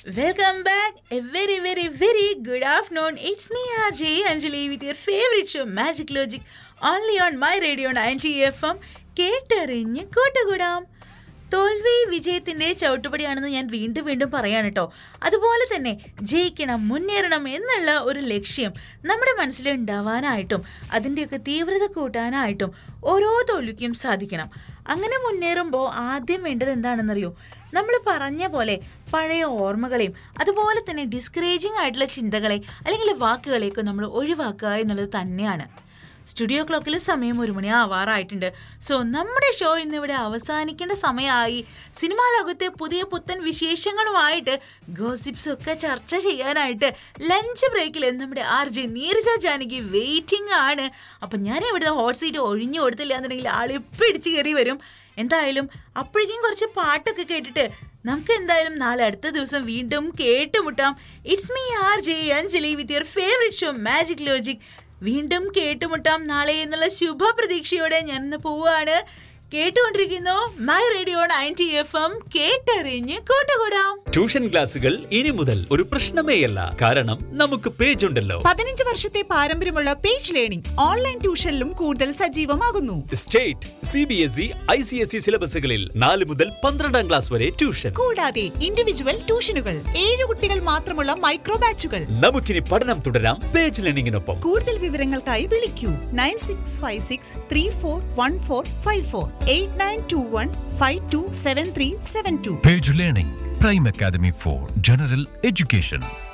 Welcome back. A very, very, very good afternoon. It's me, RJ Anjali, with your favorite show, Magic Logic, only on my radio 90 FM. കേട്ടറിഞ്ഞ് കൂട്ടുകൂടാം തോൽവി വിജയത്തിന്റെ ചവിട്ടുപടിയാണെന്ന് ഞാൻ വീണ്ടും വീണ്ടും പറയാണ് കേട്ടോ അതുപോലെ തന്നെ ജയിക്കണം മുന്നേറണം എന്നുള്ള ഒരു ലക്ഷ്യം നമ്മുടെ മനസ്സിൽ ഉണ്ടാവാനായിട്ടും അതിൻ്റെയൊക്കെ തീവ്രത കൂട്ടാനായിട്ടും ഓരോ തോൽവിക്കും സാധിക്കണം അങ്ങനെ മുന്നേറുമ്പോൾ ആദ്യം വേണ്ടത് എന്താണെന്നറിയോ നമ്മൾ പറഞ്ഞ പോലെ പഴയ ഓർമ്മകളെയും അതുപോലെ തന്നെ ഡിസ്കറേജിങ് ആയിട്ടുള്ള ചിന്തകളെ അല്ലെങ്കിൽ വാക്കുകളെയൊക്കെ നമ്മൾ ഒഴിവാക്കുക എന്നുള്ളത് തന്നെയാണ് സ്റ്റുഡിയോ ക്ലോക്കിൽ സമയം ഒരു മണി ആവാറായിട്ടുണ്ട് സോ നമ്മുടെ ഷോ ഇന്നിവിടെ അവസാനിക്കേണ്ട സമയമായി സിനിമാ ലോകത്തെ പുതിയ പുത്തൻ വിശേഷങ്ങളുമായിട്ട് ഗോസിപ്സ് ഒക്കെ ചർച്ച ചെയ്യാനായിട്ട് ലഞ്ച് ബ്രേക്കിൽ നമ്മുടെ R J Neeraja Janaki waiting ആണ് അപ്പം ഞാൻ ഇവിടുത്തെ ഹോട്ട് സീറ്റ് ഒഴിഞ്ഞു കൊടുത്തില്ല എന്നുണ്ടെങ്കിൽ ആൾ ഇപ്പം ഇടിച്ച് കയറി വരും എന്തായാലും അപ്പോഴേക്കും കുറച്ച് പാട്ടൊക്കെ കേട്ടിട്ട് നമുക്ക് എന്തായാലും നാളെ അടുത്ത ദിവസം വീണ്ടും കേട്ടുമുട്ടാം it's me R J Anjali with your favourite show magic logic വീണ്ടും കേട്ടുമുട്ടാം നാളെ എന്നുള്ള ശുഭ പ്രതീക്ഷയോടെ ഞാൻ ഇന്ന് പോവാണ് കേട്ടുകൊണ്ടിരിക്കുന്നു my radio ninety F M കേട്ടറിഞ്ഞ് കൂട്ടുകൂടാം ട്യൂഷൻ ക്ലാസുകൾ ഇനി മുതൽ ഒരു പ്രശ്നമേയല്ല കാരണം നമുക്ക് പേജ് ഉണ്ടല്ലോ പതിനഞ്ച് വർഷത്തെ പാരമ്പര്യമുള്ള പേജ് ലേണിംഗ് ഓൺലൈൻ ട്യൂഷനിലും കൂടുതൽ സജീവമാകുന്നു state C B S E I C S E സിലബസുകളിൽ നാല് മുതൽ പന്ത്രണ്ടാം ക്ലാസ് വരെ ട്യൂഷൻ കൂടാതെ ഇൻഡിവിജ്വൽ ട്യൂഷനുകൾ ഏഴ് കുട്ടികൾ മാത്രമുള്ള മൈക്രോ ബാച്ചുകൾ നമുക്കിനി പഠനം തുടരാം പേജ് ലേണിംഗിനൊപ്പം കൂടുതൽ വിവരങ്ങൾക്കായി വിളിക്കൂ nine six five six three four one four five four eight nine two one five two seven three seven two Page Learning, Prime Academy for General Education.